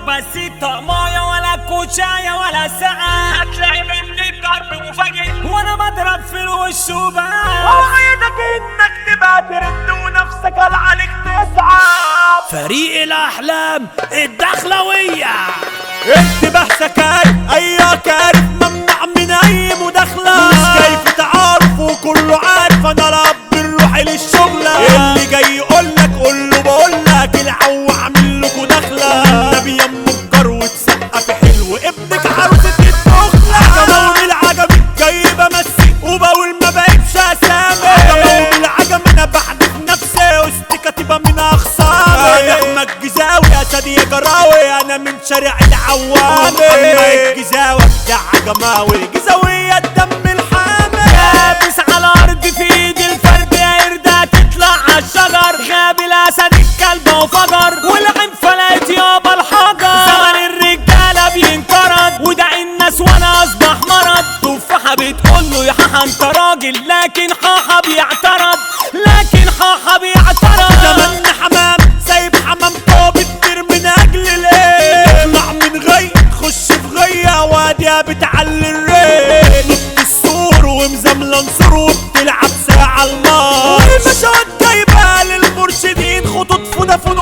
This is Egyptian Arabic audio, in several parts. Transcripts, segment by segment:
بس طقماية ولا كوتشاية ولا ساعة هتلاقي مني الضرب مفاجئ وانا بضرب في الوش وبس اوعدك انك تبقى ترد ونفسك على عليك تصعب فريق الاحلام الدخلوية انتباه سكاري اي كارف ممنوع من اي مداخلة مش جاي في تعارف وكله عارف انا رب الروح للشغلة اللي جاي يقولك قول له بقولك العو اعمل لكوا داخلة النبي يم الجر وتسقف حلو ابنك عروسة الدخلة عجبة العجب جاي بمسي وبقول ما بقيتش اسامي عجبة العجب انا بحدف نفسي وسط كاتبة من اخصامي انا احمد جزاوي اسد يا جراوي انا من شارع العوامي محمد الجزاوي بتاع عجماوي جزاوية الدم الحامي لابس على الارض في ايد الفرد يا قردة تطلع عالشجر غاب الاسد الكلب وفجر والعين فلقت يابا الحجر زمن الرجالة بينقرض ودع الناس وانا اصبح مرض تفاحة بتقول له يا حاحة انت راجل لكن حاحة بيعترض لكن حاحة بيعترض زمن حمام سايب حمام طوب كتير من اجل الايه اطلع من غي تخش في غية واديها بتعلي الريت نط السور ومزاملة نصور وبتلعب ساعة المار والمشاهد جايبة للمرشدين خطوط فودافون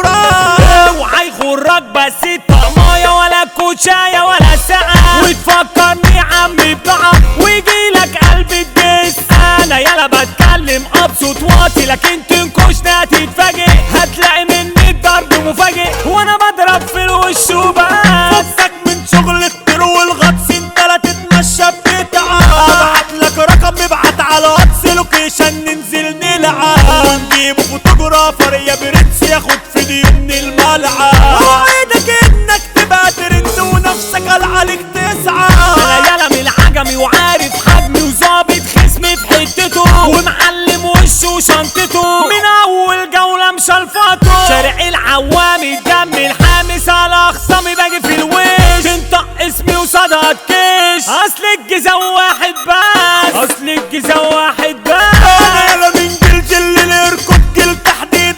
وقران اوعى يغرك بس الطقماية ولا كوتشاية ولا ساعة وتفكرني عمي بضاعة ويجيلك قلب الدس انا يلا بتكلم ابسط واطي لكن تنكشني هتتفاجئ هتلاقي مني الضرب مفاجئ وانا بضرب في الوش وبس فكك من شغل الطير والغطس انت لا تتمشى بتتعب ابعت لك رقم ابعت على واتس لوكيشن ننزل نلعب ونجيب فوتوغرافر يا برنس ياخد فيديو من الملعب اوعدك انك تبقى ترند ونفسك على عليك انا تسعى يلا من العجمي وعارف حجمي وظابط خصمي في حتته ومعلم وشه وشنطته من اول جولة مشلفطه شارع العوامي الدم الحامس على اخصامي باجي في الوش تنطق اسمي وصدى الكيش اصل الجزا واحد بس اصل الجزا واحد بس انا يلا من جلجل للركض جل تحديد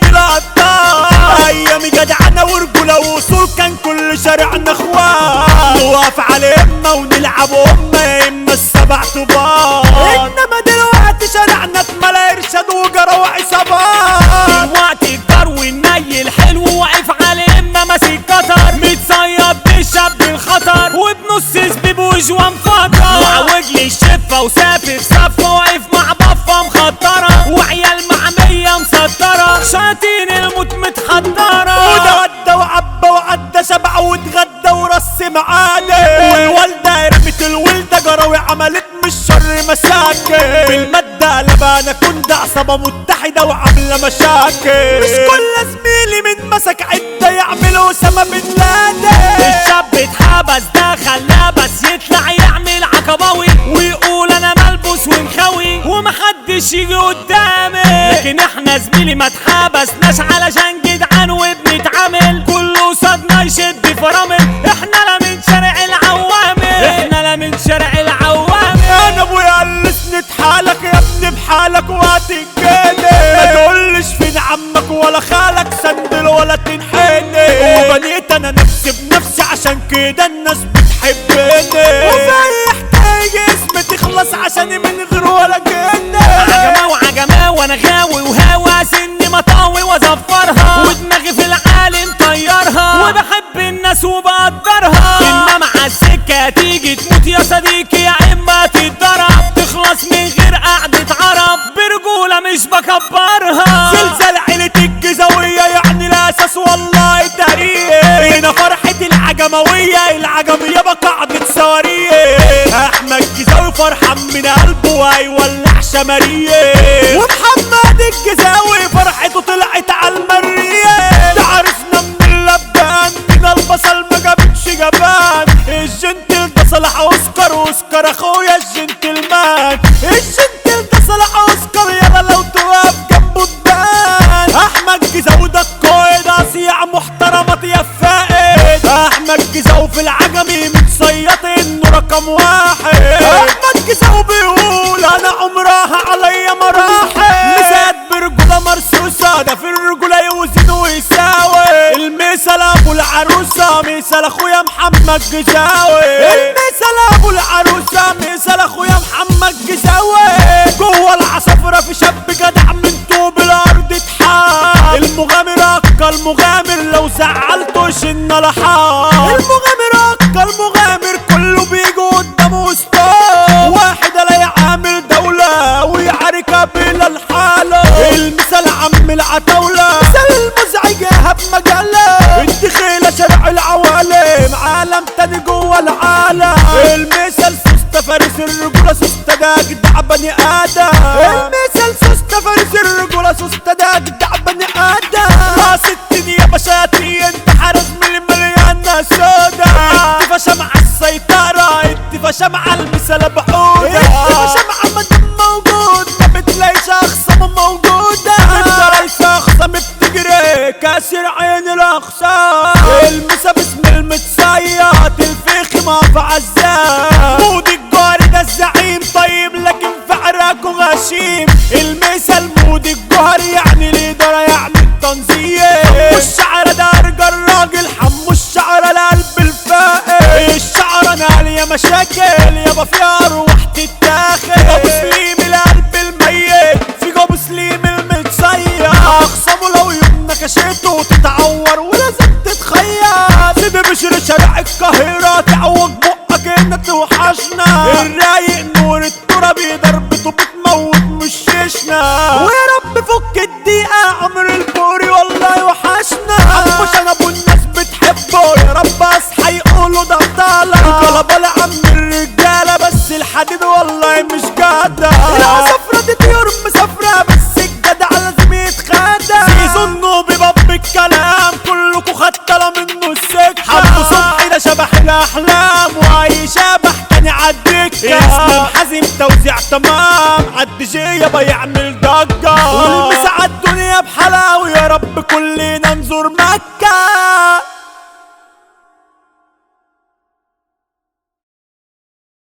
القطار ايامي جدعنة ورجولة وصول كان كل شارعنا اخوان نوقف على امة ونلعب امة يا اما السبع طباق انما دلوقتي شارعنا اتملى ارشاد وجرى وعصابات دلوقتي الجار والني الحلو واقف على اما ماسك قطر متصيد بالشاب الخطر وبنص سبيب وجوان فطر وعوج لي الشفة وسافر صفة واقف مع بفة مخطرة وعيال معمية مسطرة شاطين الموت متحضرة وده ودى وعبى وعدى شبع واتغدى ورص معاده والوالدة رمت الولدة جراوي عملت مش شر مساكن بالمادة لبانة كنت عصابة متحدة وعاملة مشاكل مش كل زميلي من مسك عدة يعملوا سما بن لادن الشاب اتحبس ده خلاه بس يطلع يعمل عقباوي ويقول انا ملبوس ومخوي ومحدش يجي قدامي لكن احنا زميلي ما اتحبسناش علشان جدعان وبنتعامل كله صدنا يشد فرامل احنا لا من شارع العوامل احنا لا من شارع العوامل انا ابويا قلسني حالك يا ابني بحالك وهتتجنن ما تقولش فين عمك ولا خالك سندل ولا تنحني وبنيت انا نفسي بنفسي عشان كده الناس بتحبني وفي اي حكايه اسمي تخلص عشان من غير ولا جنة عجمة وعجمة وانا غاوي وهاوى سني مطاوي وازفرها ودماغي في العالم طيرها وبحب الناس وبقدرها اما مع السكة تيجي تموت يا صديقي يا اما تتضرب تخلص من غير قعدة عرب برجولة مش بكبرها زلزال عيلة الجزاوية يعني الاساس والله تاريخ هنا فرحة العجموية العجمية بقعدة صواريخ احمد جزاوي فرحان من قلبه وهيولع شماريه ومحمد الجزاوي فرحته طلعت على المريه ده عرفنا من اللبان من البصل ما جابتش جبان الجنتل ده صلاح اوسكار اوسكار اخويا الجنتلمان الجنتل ده صلاح اوسكار يلا لو توقف جنبه تبان احمد جزاوي ده القائد اصيع محترمات يا فائد احمد جزاوي في العجمي متصيط انه رقم واحد احمد جزاوي بيقول انا عمرها عليا مراحل مساد برجولة مرصوصة ده في الرجولة يوزن ويساوي المثل ابو العروسه مثال اخويا محمد جزاوي المثال ابو العروسه مثال اخويا محمد جزاوي جوه العصافره في شاب جدع من طوب الارض اتحال المغامر اكا المغامر لو زعلته شن لحال المغامر اكا المغامر كله بيجي قدامه استاذ واحد الاقي عامل دوله ويعارك بلا الحاله المثال عم العتاوله مثال المزعج ايهاب مجله الدخيله شارع العوالم عالم تاني جوه العالم المثال سوسته فارس الرجوله سوسته ده جدع بني ادم المثال سوسته فارس الرجوله سوسته ده جدع بني ادم راس الدنيا بشاتي انت حارس من المليانه سودا اتفشى مع السيطره اتفشى مع المثال بحوده اتفشى مع مدام موجود ما بتلاقيش اخصام موجوده انت ليس اخصام بتجري كاسر عين الاخصام المسا باسم المتصيط الفيخ ما في عزام مود الجاري ده الزعيم طيب لكن في عراقه غشيم المسا المود الجوهري يعني الاداره يعني التنظيم حمو الشعر ده ارجى الراجل حمو الشعر القلب الفائق الشعر انا ليا مشاكل يابا فيها ارواح تتاخد ابو سليم القلب الميت في ابو سليم المتصير اخصامه لو يوم نكشته تتعور ولازم تتخيط سيدي بشر شارع القاهرة تعوج بقك انك توحشنا الرايق نور الترابي ضربته بتموت مش شيشنا ويا رب فك الدقيقة عمر البوري والله وحشنا عموش انا ابو الناس بتحبه يا رب اصحى يقولوا ده طالع الكلبة عم الرجالة بس الحديد والله مش جدع العصفرة دي طيور مسافرة بس الجدع لازم يتخدع سيزو النوبي باب الكلام كلكوا خدتلا منه السكة حبوا صبحي ده شبح الاحلام واي شبح تاني عالدكة اسلام حازم توزيع تمام عالدي جي يابا يعمل ضجة والمسا عالدنيا بحلاوة يا رب كلنا نزور مكة